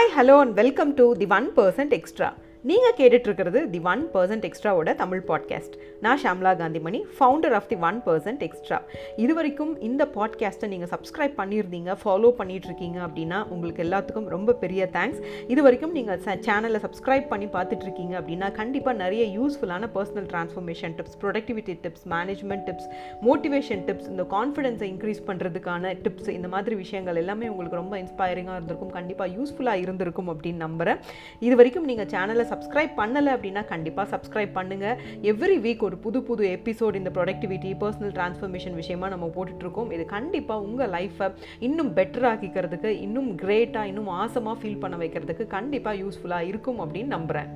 Hi hello and welcome to the one percent extra நீங்கள் கேட்டுட்ருக்கிறது the one percent எக்ஸ்ட்ராவோட Tamil podcast நான் Shamla Kanthimani founder of the one percent extra இது வரைக்கும் இந்த பாட்காஸ்ட்டை நீங்கள் சப்ஸ்கிரைப் பண்ணியிருந்தீங்க ஃபாலோ பண்ணிகிட்ருக்கீங்க அப்படின்னா உங்களுக்கு எல்லாத்துக்கும் ரொம்ப பெரிய தேங்க்ஸ் இது வரைக்கும் நீங்கள் சேனலை சப்ஸ்கிரைப் பண்ணி பார்த்துட்ருக்கீங்க அப்படின்னா கண்டிப்பாக நிறைய யூஸ்ஃபுல்லான personal transformation tips productivity tips management tips motivation tips இந்த கான்ஃபிடென்ஸை இன்க்ரீஸ் பண்ணுறதுக்கான டிப்ஸ் இந்த மாதிரி விஷயங்கள் எல்லாமே உங்களுக்கு ரொம்ப இன்ஸ்பைரிங்காக இருந்திருக்கும் கண்டிப்பாக யூஸ்ஃபுல்லாக இருந்திருக்கும் அப்படின்னு நம்புகிறேன் இது வரைக்கும் நீங்கள் சேனலை சப்ஸ்கிரைப் பண்ணலை அப்படின்னா கண்டிப்பாக சப்ஸ்கிரைப் பண்ணுங்கள் எவ்ரி வீக் ஒரு புது புது எபிசோட் இந்த ப்ரொடக்டிவிட்டி பர்சனல் ட்ரான்ஸ்ஃபர்மேஷன் விஷயமா நம்ம போட்டுட்ருக்கோம் இது கண்டிப்பாக உங்கள் லைஃப்பை இன்னும் பெட்டர் ஆக்கிக்கிறதுக்கு இன்னும் கிரேட்டாக இன்னும் ஆசமாக ஃபீல் பண்ண வைக்கிறதுக்கு கண்டிப்பாக யூஸ்ஃபுல்லாக இருக்கும் அப்படின்னு நம்புகிறேன்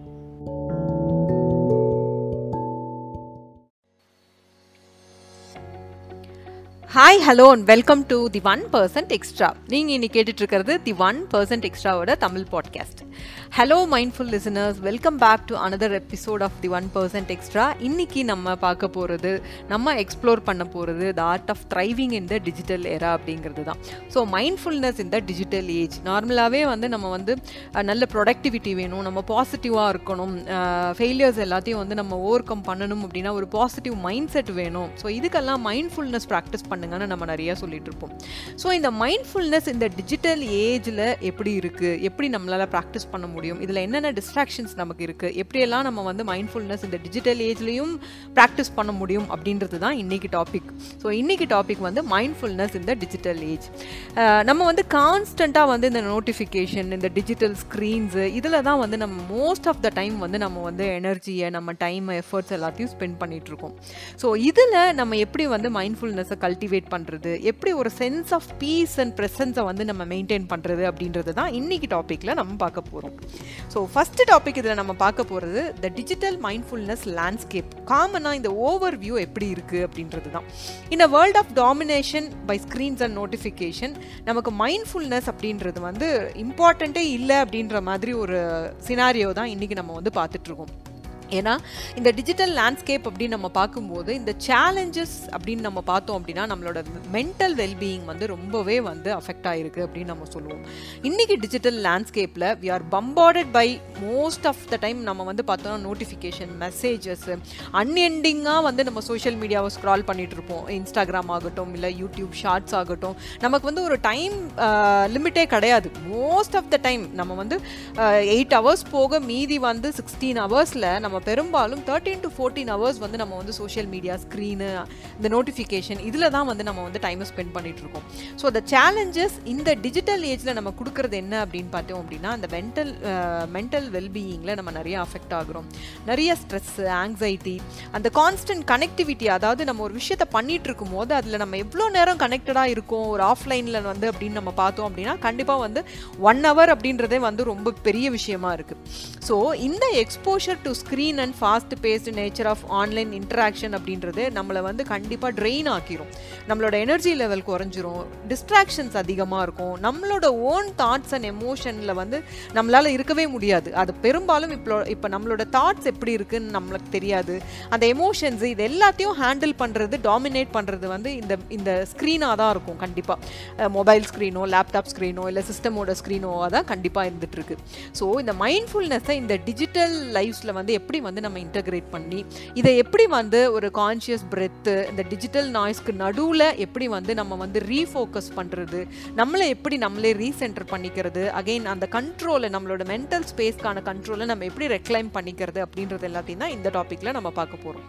hi hello and welcome to the one percent extra நீங்கள் இன்னைக்கு கேட்டுட்டு இருக்கிறது தி ஒன் பர்சன்ட் எக்ஸ்ட்ராவோட Tamil podcast hello mindful listeners welcome back to another episode of the one percent extra இன்னைக்கு நம்ம பார்க்க போகிறது நம்ம எக்ஸ்ப்ளோர் பண்ண போகிறது the art of thriving in the digital era அப்படிங்கிறது தான் so mindfulness in the digital age நார்மலாகவே வந்து நம்ம வந்து அஹ், நல்ல ப்ரொடக்டிவிட்டி வேணும் நம்ம பாசிட்டிவாக இருக்கணும் ஃபெயிலியர்ஸ் எல்லாத்தையும் வந்து நம்ம ஓவர் கம் பண்ணணும் அப்படின்னா ஒரு பாசிட்டிவ் மைண்ட் செட் வேணும் ஸோ இதுக்கெல்லாம் மைண்ட்ஃபுல்னஸ் ப்ராக்டிஸ் பண்ணுங்கன்னு நம்ம நிறைய சொல்லிட்டு இருப்போம் ஸோ இந்த மைண்ட்ஃபுல்னஸ் இந்த டிஜிட்டல் ஏஜில் எப்படி இருக்குது எப்படி நம்மளால் ப்ராக்டிஸ் பண்ண முடியும் இதில் என்னென்ன டிஸ்ட்ராக்ஷன்ஸ் நமக்கு இருக்குது எப்படியெல்லாம் நம்ம வந்து மைண்ட்ஃபுல்னஸ் இந்த டிஜிட்டல் ஏஜ்லேயும் ப்ராக்டிஸ் பண்ண முடியும் அப்படின்றது தான் இன்றைக்கி டாபிக் ஸோ இன்றைக்கி டாபிக் வந்து மைண்ட்ஃபுல்னஸ் இந்த டிஜிட்டல் ஏஜ் நம்ம வந்து கான்ஸ்டண்ட்டாக வந்து இந்த நோட்டிஃபிகேஷன் இந்த டிஜிட்டல் ஸ்க்ரீன்ஸு இதில் தான் வந்து நம்ம மோஸ்ட் ஆஃப் த டைம் வந்து நம்ம வந்து எனர்ஜியை நம்ம டைம் எஃபர்ட்ஸ் எல்லாத்தையும் ஸ்பெண்ட் பண்ணிகிட்ருக்கோம் ஸோ இதில் நம்ம எப்படி வந்து மைண்ட்ஃபுல்னஸை கல்டிவேட் பண்ணுறது எப்படி ஒரு சென்ஸ் ஆஃப் பீஸ் அண்ட் ப்ரெசன்ஸை வந்து நம்ம மெயின்டைன் பண்ணுறது அப்படின்றது தான் இன்றைக்கி டாப்பிக்கில் நம்ம பார்க்க போகிறோம் ஸோ ஃபஸ்ட்டு டாபிக் இதில் நம்ம பார்க்க போகிறது த டிஜிட்டல் மைண்ட்ஃபுல்னஸ் லேண்ட்ஸ்கேப் காமனாக இந்த ஓவர் வியூ எப்படி இருக்குது அப்படின்றது தான் இந்த world of domination by screens and notification நமக்கு மைண்ட்ஃபுல்னஸ் அப்படின்றது வந்து இம்பார்ட்டண்ட்டே இல்லை அப்படின்ற மாதிரி ஒரு சினாரியோ தான் இன்றைக்கி நம்ம வந்து பார்த்துட்ருக்கோம் ஏன்னா இந்த டிஜிட்டல் லேண்ட்ஸ்கேப் அப்படின்னு நம்ம பார்க்கும்போது இந்த சேலஞ்சஸ் அப்படின்னு நம்ம பார்த்தோம் அப்படின்னா நம்மளோட மென்டல் வெல்பீயிங் வந்து ரொம்பவே வந்து அஃபெக்ட் ஆகிருக்கு அப்படின்னு நம்ம சொல்லுவோம் இன்றைக்கி டிஜிட்டல் லேண்ட்ஸ்கேப்பில் we are bombarded by most of the time நம்ம வந்து பார்த்தோம்னா நோட்டிஃபிகேஷன் மெசேஜஸ் அன்எண்டிங்காக வந்து நம்ம சோஷியல் மீடியாவை ஸ்க்ரால் பண்ணிட்டு இருப்போம் இன்ஸ்டாகிராம் ஆகட்டும் இல்லை யூடியூப் ஷார்ட்ஸ் ஆகட்டும் நமக்கு வந்து ஒரு டைம் லிமிட்டே கிடையாது மோஸ்ட் ஆஃப் த டைம் நம்ம வந்து எயிட் ஹவர்ஸ் போக மீதி வந்து சிக்ஸ்டீன் ஹவர்ஸில் நம்ம பெரும்பாலும் தேர்ட்டீன் டு ஃபோர்டீன் ஹவர்ஸ் வந்து நம்ம வந்து சோஷியல் மீடியா ஸ்க்ரீனு இந்த நோட்டிஃபிகேஷன் இதில் தான் வந்து நம்ம வந்து டைமை ஸ்பெண்ட் பண்ணிட்டு இருக்கோம் ஸோ த சேலஞ்சஸ் இந்த டிஜிட்டல் ஏஜில் நம்ம கொடுக்குறது என்ன அப்படின்னு பார்த்தோம் அப்படின்னா அந்த மென்டல் மென்டல் வெல்பீயிங்கில் நம்ம நிறைய அஃபெக்ட் ஆகுறோம் நிறைய ஸ்ட்ரெஸ் ஆங்ஸைட்டி அந்த கான்ஸ்டன்ட் கனெக்டிவிட்டி அதாவது நம்ம ஒரு விஷயத்தை பண்ணிட்டு இருக்கும் போது அதில் நம்ம எவ்வளோ நேரம் கனெக்டடாக இருக்கோம் ஒரு ஆஃப்லைனில் வந்து அப்படின்னு நம்ம பார்த்தோம் அப்படின்னா கண்டிப்பாக வந்து ஒன் ஹவர் அப்படின்றதே வந்து ரொம்ப பெரிய விஷயமா இருக்குது ஸோ இந்த exposure to screen and fast paced nature of online interaction அப்படின்றது நம்மளை வந்து கண்டிப்பாக ட்ரெயின் ஆக்கிரும் நம்மளோட எனர்ஜி லெவல் குறைஞ்சிரும் டிஸ்ட்ராக்ஷன்ஸ் அதிகமாக இருக்கும் நம்மளோட ஓன் தாட்ஸ் அண்ட் எமோஷனில் வந்து நம்மளால் இருக்கவே முடியாது அது பெரும்பாலும் இப்போ இப்போ நம்மளோட தாட்ஸ் எப்படி இருக்குன்னு நம்மளுக்கு தெரியாது அந்த எமோஷன்ஸ் இது எல்லாத்தையும் ஹேண்டில் பண்ணுறது டாமினேட் பண்ணுறது வந்து இந்த இந்த ஸ்க்ரீனாக தான் இருக்கும் கண்டிப்பாக மொபைல் ஸ்க்ரீனோ லேப்டாப் ஸ்க்ரீனோ இல்லை சிஸ்டமோட ஸ்க்ரீனோ தான் கண்டிப்பாக இருந்துகிட்ருக்கு ஸோ இந்த மைண்ட்ஃபுல்னஸை இந்த டிஜிட்டல் லைஃப்ஸில் வந்து எப்படி வந்து நம்ம இன்டகிரேட் பண்ணி இதை எப்படி வந்து ஒரு கான்ஷியஸ் பிரெத்து இந்த டிஜிட்டல் நாய்ஸ்க்கு நடுவில் எப்படி வந்து நம்ம வந்து ரீஃபோக்கஸ் பண்ணுறது நம்மளை எப்படி நம்மளே ரீசென்டர் பண்ணிக்கிறது அகைன் அந்த கண்ட்ரோலை நம்மளோட மென்டல் ஸ்பேஸ்க்கான கண்ட்ரோலை நம்ம எப்படி ரெக்ளைம் பண்ணிக்கிறது அப்படின்றது எல்லாத்தையும் தான் இந்த டாப்பிக்கில் நம்ம பார்க்க போகிறோம்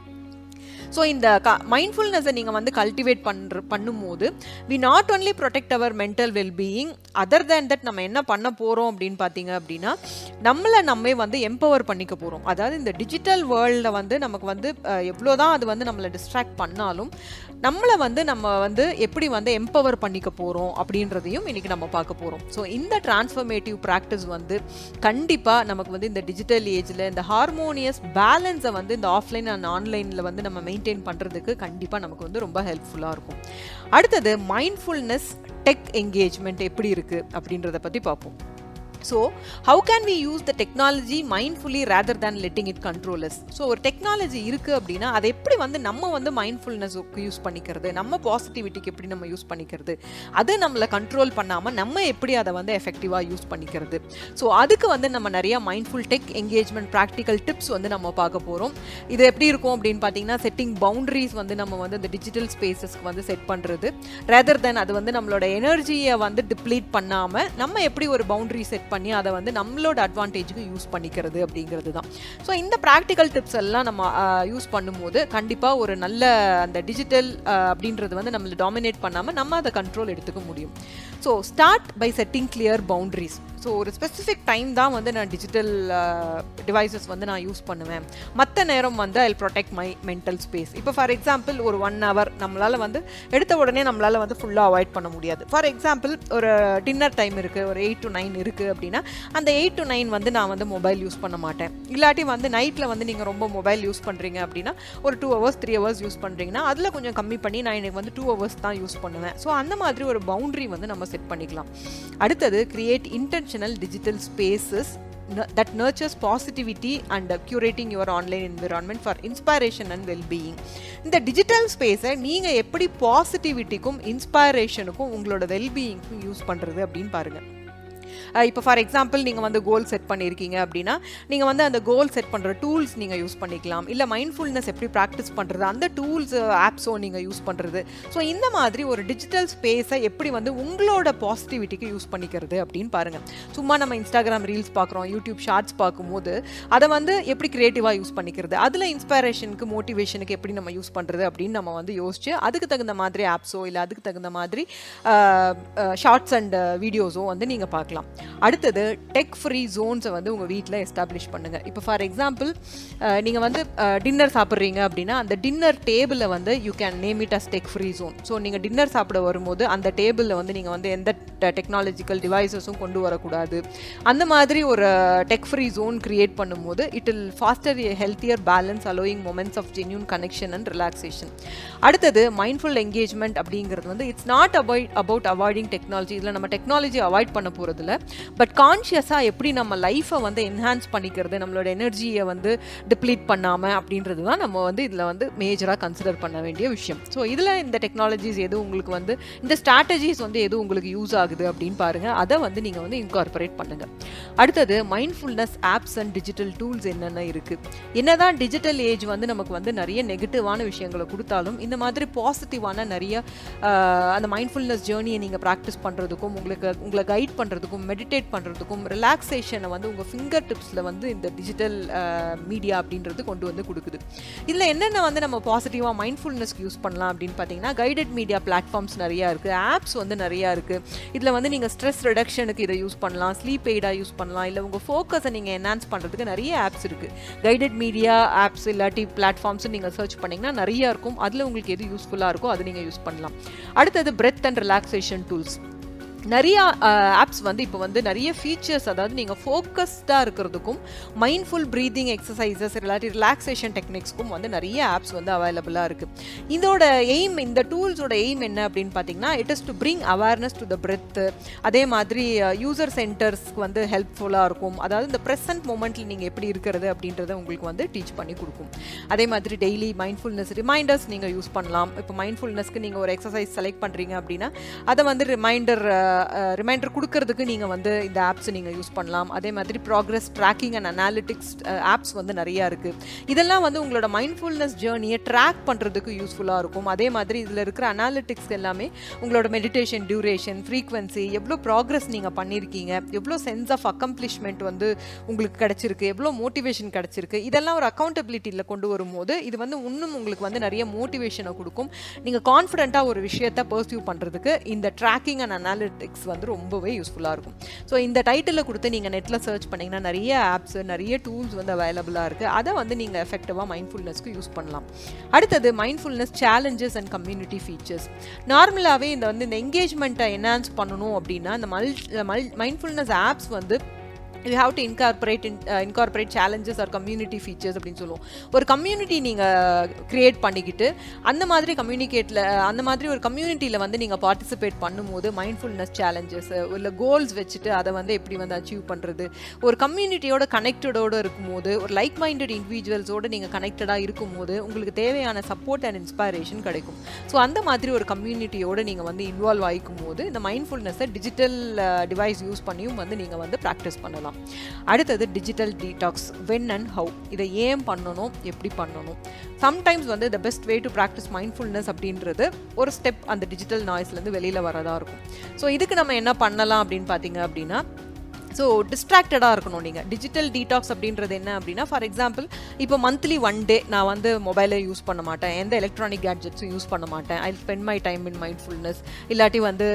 ஸோ இந்த க மைண்ட்ஃபுல்னஸை நீங்கள் வந்து கல்டிவேட் பண்ணுற பண்ணும்போது we not only protect our mental wellbeing other than that நம்ம என்ன பண்ண போகிறோம் அப்படின்னு பார்த்தீங்க அப்படின்னா நம்மளை நம்ம வந்து எம்பவர் பண்ணிக்க போகிறோம் அதாவது இந்த டிஜிட்டல் வேர்ல்டில் வந்து நமக்கு வந்து எவ்வளோ தான் அது வந்து நம்மளை டிஸ்ட்ராக்ட் பண்ணாலும் நம்மளை வந்து நம்ம வந்து எப்படி வந்து எம்பவர் பண்ணிக்க போகிறோம் அப்படின்றதையும் இன்றைக்கி நம்ம பார்க்க போகிறோம் ஸோ இந்த டிரான்ஸ்ஃபர்மேட்டிவ் ப்ராக்டிஸ் வந்து கண்டிப்பாக நமக்கு வந்து இந்த டிஜிட்டல் ஏஜில் இந்த ஹார்மோனியஸ் பேலன்ஸை வந்து இந்த ஆஃப்லைன் அண்ட் ஆன்லைனில் வந்து நம்ம மெயின்டைன் பண்ணுறதுக்கு கண்டிப்பாக நமக்கு வந்து ரொம்ப ஹெல்ப்ஃபுல்லாக இருக்கும் அடுத்தது மைண்ட்ஃபுல்னஸ் டெக் என்கேஜ்மெண்ட் எப்படி இருக்குது அப்படின்றத பற்றி பார்ப்போம் so how can we use the technology mindfully rather than letting it control us so ஒரு டெக்னாலஜி இருக்குது அப்படின்னா அதை எப்படி வந்து நம்ம வந்து மைண்ட்ஃபுல்னஸுக்கு யூஸ் பண்ணிக்கிறது நம்ம பாசிட்டிவிட்டிக்கு எப்படி நம்ம யூஸ் பண்ணிக்கிறது அது நம்மளை கண்ட்ரோல் பண்ணாமல் நம்ம எப்படி அதை வந்து எஃபெக்டிவாக யூஸ் பண்ணிக்கிறது ஸோ அதுக்கு வந்து நம்ம நிறைய mindful tech engagement practical tips வந்து நம்ம பார்க்க போகிறோம் இது எப்படி இருக்கும் அப்படின்னு பார்த்தீங்கன்னா செட்டிங் பவுண்டரிஸ் வந்து நம்ம வந்து இந்த டிஜிட்டல் ஸ்பேசஸ்க்கு வந்து செட் பண்ணுறது ரேதர் தென் அது வந்து நம்மளோட எனர்ஜியை வந்து டிப்ளீட் பண்ணாமல் நம்ம எப்படி ஒரு பவுண்டரி செட் பண்ணி அதை வந்து நம்மளோட அட்வான்டேஜுக்கு யூஸ் பண்ணிக்கிறது அப்படிங்கிறது தான் ஸோ இந்த ப்ராக்டிக்கல் டிப்ஸ் எல்லாம் நம்ம யூஸ் பண்ணும்போது கண்டிப்பாக ஒரு நல்ல அந்த டிஜிட்டல் அப்படின்றது வந்து நம்மளை டாமினேட் பண்ணாமல் நம்ம அதை கண்ட்ரோல் எடுத்துக்க முடியும் so start by setting clear boundaries so ஒரு ஸ்பெசிஃபிக் டைம் தான் வந்து நான் டிஜிட்டல் டிவைசஸ் வந்து நான் யூஸ் பண்ணுவேன் மற்ற நேரம் வந்து I protect my mental space இப்போ ஃபார் எக்ஸாம்பிள் ஒரு ஒன் ஹவர் நம்மளால் வந்து எடுத்த உடனே நம்மளால் வந்து ஃபுல்லாக அவாய்ட் பண்ண முடியாது ஃபார் எக்ஸாம்பிள் ஒரு டின்னர் டைம் இருக்குது ஒரு எயிட் டு நைன் இருக்குது அப்படின்னா அந்த எயிட் டு நைன் வந்து நான் வந்து மொபைல் யூஸ் பண்ண மாட்டேன் இல்லாட்டி வந்து நைட்டில் வந்து நீங்கள் ரொம்ப மொபைல் யூஸ் பண்ணுறீங்க அப்படின்னா ஒரு two hours three hours use பண்ணுறீங்கன்னா அதில் கொஞ்சம் கம்மி பண்ணி நான் எனக்கு வந்து டூ ஹவர்ஸ் தான் யூஸ் பண்ணுவேன் ஸோ அந்த மாதிரி ஒரு பவுண்ட்ரி வந்து நம்ம செட் பண்ணிக்கலாம் அடுத்தது create intentional digital spaces that nurtures positivity and uh, curating your online environment for inspiration and well-being இந்த டிஜிட்டல் ஸ்பேஸை நீங்கள் எப்படி பாசிட்டிவிட்டிக்கும் இன்ஸ்பைரேஷனுக்கும் உங்களோட வெல்பீயிங்க்கும் யூஸ் பண்ணுறது அப்படின்னு பாருங்கள் இப்போ ஃபார் எக்ஸாம்பிள் நீங்கள் வந்து கோல் செட் பண்ணியிருக்கீங்க அப்படின்னா நீங்கள் வந்து அந்த கோல் செட் பண்ணுற டூல்ஸ் நீங்கள் யூஸ் பண்ணிக்கலாம் இல்லை மைண்ட்ஃபுல்னஸ் எப்படி ப்ராக்டிஸ் பண்ணுறது அந்த டூல்ஸ் ஆப்ஸோ நீங்கள் யூஸ் பண்ணுறது ஸோ இந்த மாதிரி ஒரு டிஜிட்டல் ஸ்பேஸை எப்படி வந்து உங்களோட பாசிட்டிவிட்டிக்கு யூஸ் பண்ணிக்கிறது அப்படின்னு பாருங்கள் சும்மா நம்ம இன்ஸ்டாகிராம் ரீல்ஸ் பார்க்குறோம் யூடியூப் ஷார்ட்ஸ் பார்க்கும்போது அதை வந்து எப்படி க்ரியேட்டிவாக யூஸ் பண்ணிக்கிறது அதில் இன்ஸ்பைரேஷனுக்கு மோட்டிவேஷனுக்கு எப்படி நம்ம யூஸ் பண்ணுறது அப்படின்னு நம்ம வந்து யோசிச்சு அதுக்கு தகுந்த மாதிரி ஆப்ஸோ இல்லை அதுக்கு தகுந்த மாதிரி ஷார்ட்ஸ் அண்ட் வீடியோஸோ வந்து நீங்கள் பார்க்கலாம் அடுத்தது டெக் ஃப்ரீ ஜோன்ஸை வந்து உங்கள் வீட்டில் எஸ்டாப்ளிஷ் பண்ணுங்கள் இப்போ ஃபார் எக்ஸாம்பிள் நீங்கள் வந்து டின்னர் சாப்பிட்றீங்க அப்படின்னா அந்த டின்னர் டேபிளில் வந்து you can name it as tech free zone so நீங்கள் டின்னர் சாப்பிட வரும்போது அந்த டேபிளில் வந்து நீங்கள் வந்து எந்த டெக்னாலஜிக்கல் டிவைசஸும் கொண்டு வரக்கூடாது அந்த மாதிரி ஒரு டெக் ஃப்ரீ ஜோன் கிரியேட் பண்ணும்போது it will foster a healthier balance allowing moments of genuine connection and relaxation அடுத்தது மைண்ட்ஃபுல் என்கேஜ்மெண்ட் அப்படிங்கிறது வந்து it's not avoid about avoiding technology இதில் நம்ம டெக்னாலஜி அவாய்ட் பண்ண போகிறதில்ல பட் கான்ஷியஸாக எப்படி நம்ம லைஃப்பை வந்து என்ஹான்ஸ் பண்ணிக்கிறது நம்மளோட எனர்ஜியை வந்து டிப்ளீட் பண்ணாமல் அப்படின்றது தான் நம்ம வந்து இதில் வந்து மேஜராக கன்சிடர் பண்ண வேண்டிய விஷயம் ஸோ இதில் இந்த டெக்னாலஜிஸ் எது உங்களுக்கு வந்து இந்த ஸ்ட்ராட்டஜிஸ் வந்து எது உங்களுக்கு யூஸ் ஆகுது அப்படின்னு பாருங்கள் அதை வந்து நீங்கள் வந்து இன்கார்பரேட் பண்ணுங்கள் அடுத்தது mindfulness apps and digital tools என்னென்ன இருக்குது என்னதான் டிஜிட்டல் ஏஜ் வந்து நமக்கு வந்து நிறைய நெகட்டிவான விஷயங்களை கொடுத்தாலும் இந்த மாதிரி பாசிட்டிவான நிறைய அந்த மைண்ட்ஃபுல்னஸ் ஜேர்னியை நீங்கள் ப்ராக்டிஸ் பண்ணுறதுக்கும் உங்களுக்கு உங்களை கைட் பண்ணுறதுக்கும் மெடிடேட் பண்ணுறதுக்கும் ரிலாக்ஸேஷனை வந்து உங்கள் ஃபிங்கர் டிப்ஸில் வந்து இந்த டிஜிட்டல் மீடியா அப்படின்றது கொண்டு வந்து கொடுக்குது இதில் என்னென்ன வந்து நம்ம பாசிட்டிவாக மைண்ட்ஃபுல்னஸ்க்கு யூஸ் பண்ணலாம் அப்படின்னு பார்த்தீங்கன்னா கைடட் மீடியா பிளாட்ஃபார்ம்ஸ் நிறையா இருக்குது ஆப்ஸ் வந்து நிறையா இருக்குது இதில் வந்து நீங்கள் ஸ்ட்ரெஸ் ரிடக்ஷனுக்கு இதை யூஸ் பண்ணலாம் ஸ்லீப் எய்டாக யூஸ் பண்ணலாம் இல்லை உங்கள் ஃபோக்கஸை நீங்கள் என்ஹான்ஸ் பண்ணுறதுக்கு நிறைய ஆப்ஸ் இருக்குது கைடட் மீடியா ஆப்ஸ் இல்லாட்டி பிளாட்ஃபார்ம்ஸ் நீங்கள் சர்ச் பண்ணிங்கன்னா நிறையா இருக்கும் அதில் உங்களுக்கு எது யூஸ்ஃபுல்லாக இருக்கோ அது நீங்கள் யூஸ் பண்ணலாம் அடுத்தது பிரெத் அண்ட் ரிலாக்ஸேஷன் டூல்ஸ் நிறைய ஆப்ஸ் வந்து இப்போ வந்து நிறைய ஃபீச்சர்ஸ் அதாவது நீங்கள் ஃபோக்கஸ்டாக இருக்கிறதுக்கும் மைண்ட்ஃபுல் ப்ரீதிங் எக்ஸசைசஸ் இல்லாட்டி ரிலாக்ஸேஷன் டெக்னிக்ஸ்க்கும் வந்து நிறைய ஆப்ஸ் வந்து அவைலபிளாக இருக்குது இதோட எய்ம் இந்த டூல்ஸோட எய்ம் என்ன அப்படின்னு பார்த்தீங்கன்னா it is to bring awareness to the breath அதே மாதிரி யூசர் சென்டர்ஸ்க்கு வந்து ஹெல்ப்ஃபுல்லாக இருக்கும் அதாவது இந்த ப்ரெசன்ட் மூமெண்ட்டில் நீங்கள் எப்படி இருக்கிறது அப்படின்றத உங்களுக்கு வந்து டீச் பண்ணி கொடுக்கும் அதே மாதிரி டெய்லி மைண்ட்ஃபுல்னஸ் ரிமைண்டர்ஸ் நீங்கள் யூஸ் பண்ணலாம் இப்போ மைண்ட்ஃபுல்னஸ்க்கு நீங்கள் ஒரு எக்ஸசைஸ் செலக்ட் பண்ணுறீங்க அப்படின்னா அதை வந்து ரிமைண்டர் ரிமைண்டர் கொடுக்கறதுக்கு நீங்கள் வந்து இந்த ஆப்ஸ் நீங்கள் யூஸ் பண்ணலாம் அதே மாதிரி progress tracking and analytics apps வந்து நிறையா இருக்குது இதெல்லாம் வந்து உங்களோட மைண்ட்ஃபுல்னஸ் ஜேர்னியை ட்ராக் பண்ணுறதுக்கு யூஸ்ஃபுல்லாக இருக்கும் அதே மாதிரி இதில் இருக்கிற அனாலிட்டிக்ஸ் எல்லாமே உங்களோட மெடிடேஷன் டியூரேஷன் ஃப்ரீக்வன்சி எவ்வளோ ப்ராக்ரஸ் நீங்கள் பண்ணியிருக்கீங்க எவ்வளோ சென்ஸ் ஆஃப் அக்கம்ப்ளிஷ்மெண்ட் வந்து உங்களுக்கு கிடச்சிருக்கு எவ்வளோ மோட்டிவேஷன் கிடச்சிருக்கு இதெல்லாம் ஒரு அக்கௌண்டபிலிட்டியில் கொண்டு வரும்போது இது வந்து இன்னும் உங்களுக்கு வந்து நிறைய மோட்டிவேஷனை கொடுக்கும் நீங்கள் கான்ஃபிடென்ட்டாக ஒரு விஷயத்தை பர்சியூ பண்ணுறதுக்கு இந்த ட்ராக்கிங் அண்ட் அனாலிட்டிக்ஸ் வந்து ரொம்பவே யூஸ்ஃபுல்லாக இருக்கும் ஸோ இந்த டைட்டில் கொடுத்து நீங்கள் நெட்டில் சர்ச் பண்ணிங்கன்னா நிறைய ஆப்ஸ் நிறைய டூல்ஸ் வந்து அவைலபிளாக இருக்குது அதை வந்து நீங்கள் எஃபெக்டிவாக மைண்ட்ஃபுல்னஸ்க்கு யூஸ் பண்ணலாம் அடுத்தது mindfulness challenges and community features நார்மலாகவே இந்த வந்து இந்த என்கேஜ்மெண்ட்டை என்ஹான்ஸ் பண்ணணும் அப்படின்னா இந்த மல் மைண்ட்ஃபுல்னஸ் ஆப்ஸ் வந்து you have to incorporate incorporate challenges or community features அப்படின்னு சொல்லுவோம் ஒரு கம்யூனிட்டி நீங்கள் க்ரியேட் பண்ணிக்கிட்டு அந்த மாதிரி கம்யூனிகேட்டில் அந்த மாதிரி ஒரு கம்யூனிட்டியில் வந்து நீங்கள் பார்ட்டிசிபேட் பண்ணும்போது மைண்ட்ஃபுல்னஸ் சேலஞ்சஸ் இல்லை கோல்ஸ் வச்சுட்டு அதை வந்து எப்படி வந்து அச்சீவ் பண்ணுறது ஒரு கம்யூனிட்டியோட கனெக்டடோடு இருக்கும்போது ஒரு லைக் மைண்டட் இண்டிவிஜுவல்ஸோடு நீங்கள் கனெக்டடாக இருக்கும்போது உங்களுக்கு தேவையான சப்போர்ட் அண்ட் இன்ஸ்பைரேஷன் கிடைக்கும் ஸோ அந்த மாதிரி ஒரு கம்யூனிட்டியோடு நீங்கள் வந்து இன்வால்வ் ஆகிக்கும் போது இந்த மைண்ட்ஃபுல்னஸை டிஜிட்டல் டிவைஸ் யூஸ் பண்ணியும் வந்து நீங்கள் வந்து ப்ராக்டிஸ் பண்ணலாம் அடுத்தது digital detox when and how இதை ஏன் பண்ணணும் எப்படி பண்ணணும் சம்டைம்ஸ் வந்து the best way to practice mindfulness அப்படின்றது ஒரு ஸ்டெப் அந்த டிஜிட்டல் நாய்ஸ்லேருந்து வெளியில் வரதா இருக்கும் ஸோ இதுக்கு நம்ம என்ன பண்ணலாம் அப்படின்னு பார்த்தீங்க அப்படின்னா ஸோ டிஸ்ட்ராக்டடாக இருக்கணும் நீங்கள் டிஜிட்டல் டீடாக்ஸ் அப்படின்றது என்ன அப்படின்னா ஃபார் எக்ஸாம்பிள் இப்போ மந்த்லி ஒன் டே நான் வந்து மொபைலை யூஸ் பண்ண மாட்டேன் எந்த எலக்ட்ரானிக் கேட்ஜெட்ஸும் யூஸ் பண்ண மாட்டேன் I spend my time in mindfulness இல்லாட்டி வந்து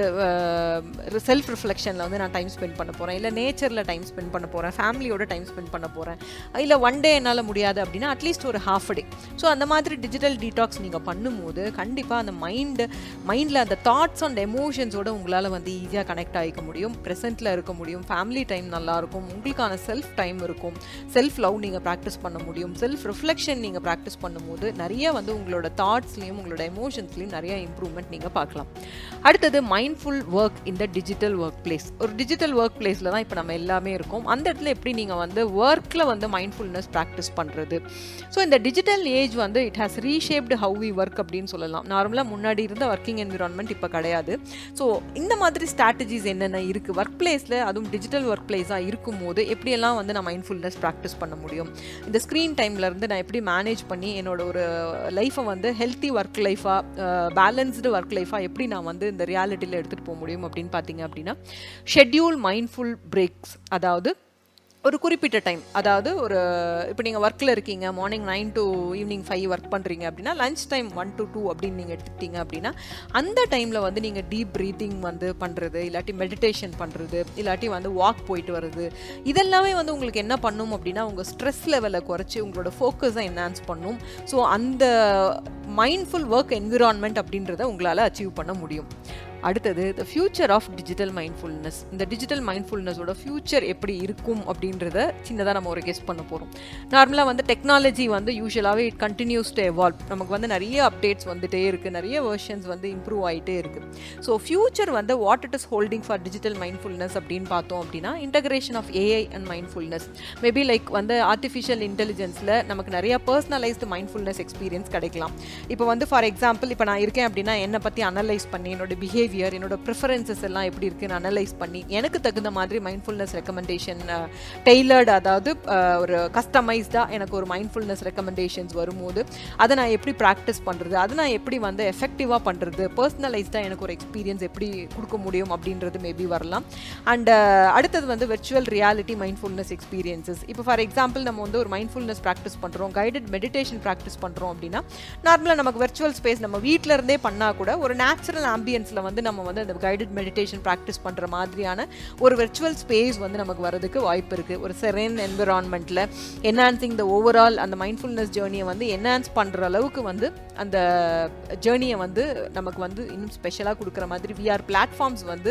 செல்ஃப் ரிஃப்ளெக்ஷனில் வந்து நான் டைம் ஸ்பெண்ட் பண்ண போகிறேன் இல்லை நேச்சரில் டைம் ஸ்பெண்ட் பண்ண போகிறேன் ஃபேமிலியோட டைம் ஸ்பெண்ட் பண்ண போகிறேன் இல்லை ஒன் டே என்னால் முடியாது அப்படின்னா அட்லீஸ்ட் ஒரு ஹாஃப் டே ஸோ அந்த மாதிரி டிஜிட்டல் டீடாக்ஸ் நீங்கள் பண்ணும்போது கண்டிப்பாக அந்த மைண்டு மைண்டில் அந்த தாட்ஸ் அண்ட் எமோஷன்ஸோட உங்களால் வந்து ஈஸியாக கனெக்ட் ஆகிக்க முடியும் ப்ரெசென்ட்டில் இருக்க முடியும் ஃபேமிலி டைம் நல்லாயிருக்கும் உங்களுக்கான செல்ஃப் டைம் இருக்கும் செல்ஃப் லவ் நீங்கள் ப்ராக்டிஸ் பண்ண முடியும் செல்ஃப் ரிஃப்ளெக்ஷன் நீங்கள் ப்ராக்டிஸ் பண்ணும்போது நிறைய வந்து உங்களோட தாட்ஸ்லேயும் உங்களோட எமோஷன்ஸ்லேயும் நிறைய இம்ப்ரூவ்மெண்ட் நீங்கள் பார்க்கலாம் அடுத்தது மைண்ட்ஃபுல் ஒர்க் இந்த டிஜிட்டல் ஒர்க் பிளேஸ் ஒரு டிஜிட்டல் ஒர்க் பிளேஸில் தான் இப்போ நம்ம எல்லாமே இருக்கோம் அந்த இடத்துல எப்படி நீங்கள் வந்து ஒர்க்கில் வந்து மைண்ட்ஃபுல்னஸ் ப்ராக்டிஸ் பண்ணுறது ஸோ இந்த டிஜிட்டல் ஏஜ் வந்து it has reshaped how we work அப்படின்னு சொல்லலாம் நார்மலாக முன்னாடி இருந்த ஒர்க்கிங் என்விரான்மெண்ட் இப்போ கிடையாது ஸோ இந்த மாதிரி ஸ்ட்ராட்டஜிஸ் என்னென்ன இருக்குது ஒர்க் பிளேஸில் அதுவும் டிஜிட்டல் ஒர்க் பிளேஸாக இருக்கும்போது எப்படியெல்லாம் வந்து நான் மைண்ட்ஃபுல்னஸ் ப்ராக்டிஸ் பண்ண முடியும் இந்த ஸ்க்ரீன் டைம்லேருந்து நான் எப்படி மேனேஜ் பண்ணி என்னோட ஒரு லைஃப்பை வந்து ஹெல்த்தி ஒர்க் லைஃபாக பேலன்ஸ்டு ஒர்க் லைஃபாக எப்படி நான் வந்து இந்த ரியாலிட்டியில் எடுத்துகிட்டு போக முடியும் அப்படின்னு பார்த்தீங்க அப்படின்னா ஷெட்யூல் மைண்ட்ஃபுல் பிரேக்ஸ் அதாவது ஒரு குறிப்பிட்ட டைம் அதாவது ஒரு இப்போ நீங்கள் ஒர்க்கில் இருக்கீங்க morning nine to evening five work பண்ணுறீங்க அப்படின்னா lunch time one to two அப்படின்னு நீங்கள் எடுத்துக்கிட்டீங்க அப்படின்னா அந்த டைமில் வந்து நீங்கள் டீப் ப்ரீத்திங் வந்து பண்ணுறது இல்லாட்டி மெடிடேஷன் பண்ணுறது இல்லாட்டி வந்து வாக் போயிட்டு வர்றது இதெல்லாமே வந்து உங்களுக்கு என்ன பண்ணும் அப்படின்னா உங்கள் ஸ்ட்ரெஸ் லெவலை குறைச்சி உங்களோட ஃபோக்கஸை என்ஹான்ஸ் பண்ணும் ஸோ அந்த மைண்ட்ஃபுல் ஒர்க் என்விரான்மெண்ட் அப்படின்றத உங்களால் அச்சீவ் பண்ண முடியும் அடுத்தது the future of digital mindfulness இந்த டிஜிட்டல் மைண்ட்ஃபுல்னஸோட ஃபியூச்சர் எப்படி இருக்கும் அப்படின்றத சின்னதாக நம்ம ஒரு கெஸ் பண்ண போகிறோம் நார்மலாக வந்து டெக்னாலஜி வந்து யூஸ்வலாகவே இட் கண்டினியூஸ் டு எவால்வ் நமக்கு வந்து நிறைய அப்டேட்ஸ் வந்துட்டே இருக்குது நிறைய வெர்ஷன்ஸ் வந்து இம்ப்ரூவ் ஆகிட்டே இருக்குது ஸோ ஃபியூச்சர் வந்து what it is holding for digital mindfulness அப்படின்னு பார்த்தோம் அப்படின்னா integration of AI and mindfulness maybe like வந்து ஆர்டிஃபிஷியல் இன்டெலிஜென்ஸில் நமக்கு நிறைய பர்சனலைஸ்டு மைண்ட்ஃபுல்னஸ் எக்ஸ்பீரியன்ஸ் கிடைக்கலாம் இப்போ வந்து ஃபார் எக்ஸாம்பிள் இப்போ நான் இருக்கேன் அப்படின்னா என்னை பற்றி அனலைஸ் பண்ணி என்னோட பிஹேவியர் பிஹேவியர் என்னோட ப்ரிஃபரன்சஸ் எல்லாம் எப்படி இருக்குன்னு அனலைஸ் பண்ணி எனக்கு தகுந்த மாதிரி மைண்ட்ஃபுல்னஸ் ரெக்கமெண்டேஷன் டெய்லர்டு அதாவது ஒரு கஸ்டமைஸ்டாக எனக்கு ஒரு மைண்ட்ஃபுல்னஸ் ரெக்கமெண்டேஷன்ஸ் வரும்போது அதை நான் எப்படி ப்ராக்டிஸ் பண்ணுறது அதை நான் எப்படி வந்து எஃபெக்டிவாக பண்ணுறது பர்சனலைஸ்டாக எனக்கு ஒரு எக்ஸ்பீரியன்ஸ் எப்படி கொடுக்க முடியும் அப்படின்றது மேபி வரலாம் அண்ட் அடுத்தது வந்து வெர்ச்சுவல் ரியாலிட்டி மைண்ட்ஃபுல்னஸ் எக்ஸ்பீரியன்சஸ் இப்போ ஃபார் எக்ஸாம்பிள் நம்ம வந்து ஒரு மைண்ட்ஃபுல்னஸ் ப்ராக்டிஸ் பண்ணுறோம் கைடட் மெடிடேஷன் ப்ராக்டிஸ் பண்ணுறோம் அப்படின்னா நார்மலாக நமக்கு வெர்ச்சுவல் ஸ்பேஸ் நம்ம வீட்டில் இருந்தே பண்ணால் கூட ஒரு நேச்சுரல் ஆம்பியன்ஸில் வந்து நம்ம வந்து அந்த கைடட் மெடிடேஷன் ப்ராக்டிஸ் பண்ணுற மாதிரியான ஒரு வெர்ச்சுவல் ஸ்பேஸ் வந்து நமக்கு வரதுக்கு வாய்ப்பு இருக்குது ஒரு செரேன் என்விரான்மெண்ட்டில் என்ஹான்சிங் த ஓவரால் அந்த மைண்ட்ஃபுல்னஸ் ஜேர்னியை வந்து என்ஹான்ஸ் பண்ணுற அளவுக்கு வந்து அந்த ஜேர்னியை வந்து நமக்கு வந்து இன்னும் ஸ்பெஷலாக கொடுக்குற மாதிரி விஆர் பிளாட்ஃபார்ம்ஸ் வந்து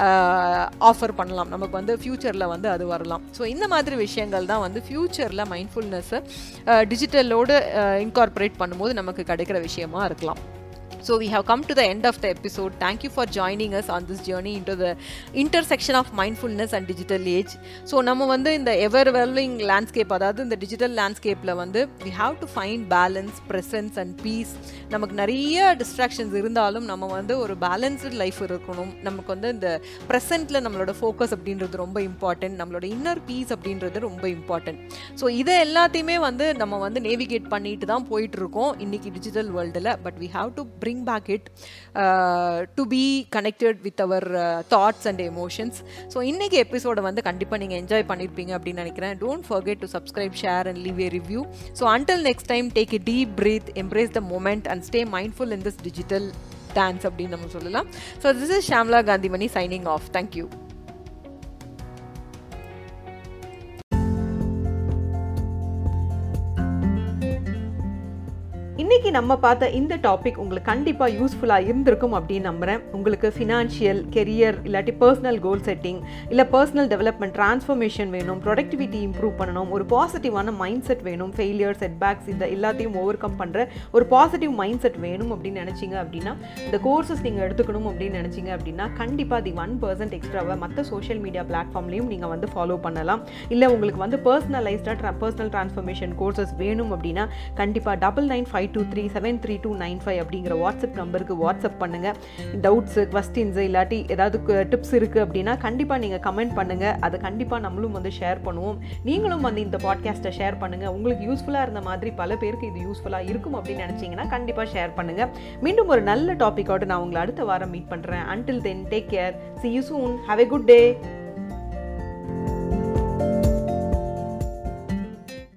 ஆஃபர் பண்ணலாம் நமக்கு வந்து ஃப்யூச்சரில் வந்து அது வரலாம் ஸோ இந்த மாதிரி விஷயங்கள் தான் வந்து ஃப்யூச்சரில் மைண்ட்ஃபுல்னஸை டிஜிட்டலோடு இன்கார்பரேட் பண்ணும்போது நமக்கு கிடைக்கிற விஷயமா இருக்கலாம் So we have come to the end of the episode. Thank you for joining us on this journey into the intersection of mindfulness and digital age. So நம்ம வந்து இந்த எவர் வெல்விங் லேண்ட்ஸ்கேப் அதாவது இந்த டிஜிட்டல் லேண்ட்ஸ்கேப்பில் வந்து we have to find balance presence and peace நமக்கு நிறைய distractions இருந்தாலும் நம்ம வந்து ஒரு பேலன்ஸ்டு லைஃப் இருக்கணும் நமக்கு வந்து இந்த ப்ரெசென்ட்டில் நம்மளோட ஃபோக்கஸ் அப்படின்றது ரொம்ப இம்பார்ட்டன்ட் நம்மளோட இன்னர் பீஸ் அப்படின்றது ரொம்ப இம்பார்ட்டன்ட் ஸோ இதை எல்லாத்தையுமே வந்து நம்ம வந்து நேவிகேட் பண்ணிட்டு தான் போயிட்டு இருக்கோம் இன்னைக்கு டிஜிட்டல் வேர்ல்டில் but we have to bring back it uh, to be connected with our uh, thoughts and emotions so இன்னைக்கு எபிசோடை வந்து கண்டிப்பாக நீங்கள் என்ஜாய் பண்ணியிருப்பீங்க அப்படின்னு நினைக்கிறேன் don't forget to subscribe share and leave a review so until next time take a deep breath embrace the moment and stay mindful in this digital dance அப்படின்னு நம்ம சொல்லலாம் so this is Shamla Kanthimani signing off thank you இன்னைக்கு இன்னைக்கு நம்ம பார்த்த இந்த topic உங்களுக்கு கண்டிப்பாக யூஸ்ஃபுல்லாக இருந்திருக்கும் அப்படின்னு நம்புகிறேன் உங்களுக்கு ஃபினான்ஷியல் கெரியர் இல்லாட்டி பர்சனல் கோல் செட்டிங் இல்லை பர்சனல் டெவலப்மெண்ட் ட்ரான்ஸ்ஃபர்மேஷன் வேணும் ப்ரொடக்டிவிட்டி இம்ப்ரூவ் பண்ணணும் ஒரு பாசிட்டிவான மைண்ட் செட் வேணும் ஃபெயிலியர் செட்பேக்ஸ் இந்த எல்லாத்தையும் ஓவர் கம் பண்ணுற ஒரு பாசிட்டிவ் மைண்ட் செட் வேணும் அப்படின்னு நினச்சிங்க அப்படின்னா இந்த கோர்சஸ் நீங்கள் எடுத்துக்கணும் அப்படின்னு நினச்சிங்க அப்படின்னா கண்டிப்பாக தி ஒன் பர்சன்ட் எக்ஸ்ட்ராவை மற்ற சோஷியல் மீடியா பிளாட்ஃபார்ம்லையும் நீங்கள் வந்து ஃபாலோ பண்ணலாம் இல்லை உங்களுக்கு வந்து பர்சனலைஸ்டாக பர்சனல் ட்ரான்ஸ்ஃபர்மேஷன் கோர்சஸ் வேணும் அப்படின்னா கண்டிப்பாக double nine five two three seven three two nine five அப்படிங்கிற வாட்ஸ்அப் நம்பருக்கு வாட்ஸ்அப் பண்ணுங்கள் டவுட்ஸு கொஸ்டின்ஸு இல்லாட்டி ஏதாவது டிப்ஸ் இருக்குது அப்படின்னா கண்டிப்பாக நீங்கள் கமெண்ட் பண்ணுங்கள் அதை கண்டிப்பாக நம்மளும் வந்து ஷேர் பண்ணுவோம் நீங்களும் வந்து இந்த பாட்காஸ்ட்டை ஷேர் பண்ணுங்கள் உங்களுக்கு யூஸ்ஃபுல்லாக இருந்த மாதிரி பல பேருக்கு இது யூஸ்ஃபுல்லாக இருக்கும் அப்படின்னு நினச்சிங்கன்னா கண்டிப்பாக ஷேர் பண்ணுங்கள் மீண்டும் ஒரு நல்ல டாப்பிக்கோடு நான் உங்களை அடுத்த வாரம் மீட் பண்ணுறேன் until then take care see you soon have a good day